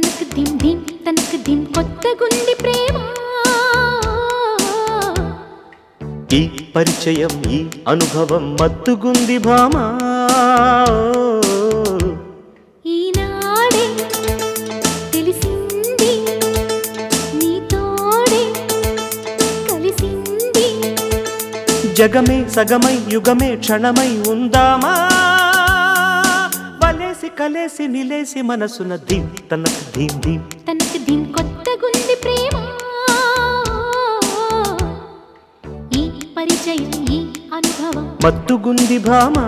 తనకు దిం దిం తనకు దిం కొత్త గుండి ప్రేమ ఈ పరిచయం ఈ అనుభవం మత్తుగుంది భామా ఈనాడే తెలిసింది నీతోడే కలిసింది జగమే సగమై యుగమే క్షణమై ఉందామా వలేసి కలేసి నిలేసి మనసున ధీం తనకు ధీం ధీం తనకు దిం కొత్త గుండి ప్రేమ ఈ పరిచయం ఈ అనుభవం మత్తుగుంది భామా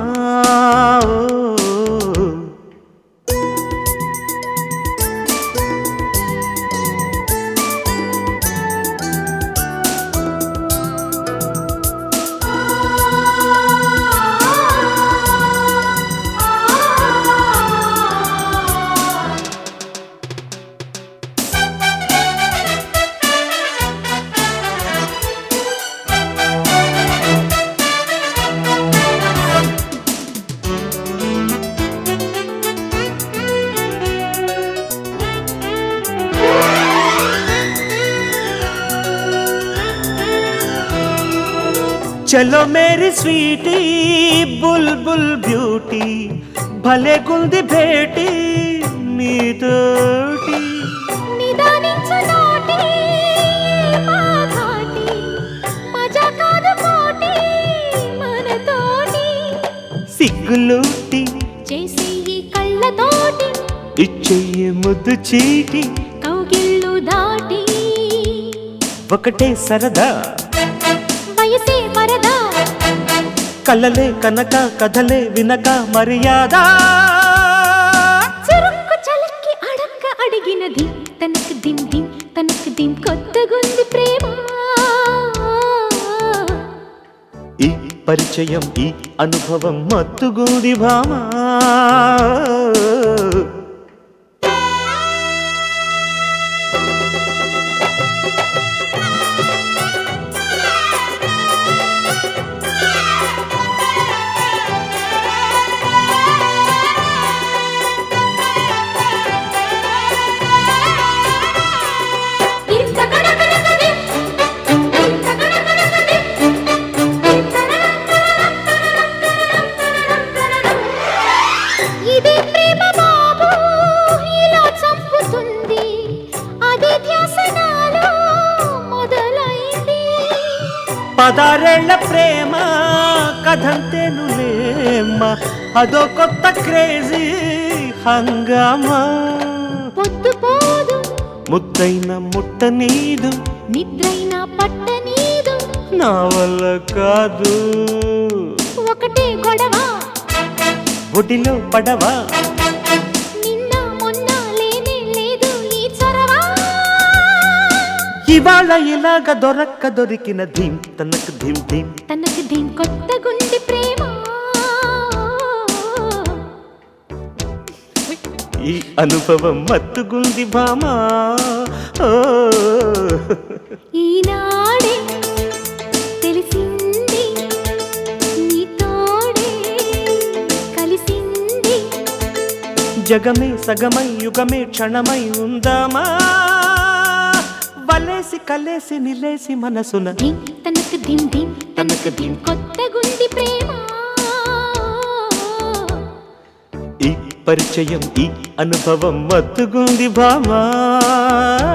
చలో మేరీ స్వీటీ బుల్ బుల్ బ్యూటీ భలే గుంది భేటీ మీతోటి నిదానించు నోటి మాఘాటి మజా కాదు పోటీ మనతోటి సిగ్గులూటి చేసే ఈ కళ్ళతోటి ఇచ్చెయ్యి ముద్దు చీటి కౌగిళ్ళు దాటి ఒకటే సరదా వయసే పరదా కలలే కనక కథలే వినక మర్యాద చురుక్కు చలక్కి అడక్క అడిగినది తనకు దిం దిం తనకు దిం కొత్తగుంది ప్రేమ ఈ పరిచయం ఈ అనుభవం మత్తుగూది భామా ఇదే ప్రేమ బాబు ఇలా చంపుతుంది అదే ధ్యాస నాలో మొదలైంది పదారేళ్ల ప్రేమ కథంతేనులేమ్మ అదో కొత్త క్రేజీ హంగామా పొద్దు పోదు ముద్దైన ముట్ట నీదు నిద్రైన పట్ట నీదు నా వల్ల కాదు ఒకటే గొడవ ఒడిలో పడవా నిన్న మొన్న లేనే లేదు ఈ చొరవ ఇవాళ ఇలాగ దొరక్క దొరికిన ధీం తనకు ధీం ధీం తనకు దీం కొత్త గుండి ప్రేమ ఈ అనుభవం మత్తుగుంది భామా ఓ ఈనాడే తెలిసింది నీతోడే కలిసింది జగమే సగమై యుగమే క్షణమై ఉందామా వలేసి కలేసి నిలేసి మనసున దిం తనకు దిం దిం తనకు దిం కొత్త గుండి ప్రేమ ఈ పరిచయం ఈ అనుభవం మత్తుగుంది భామా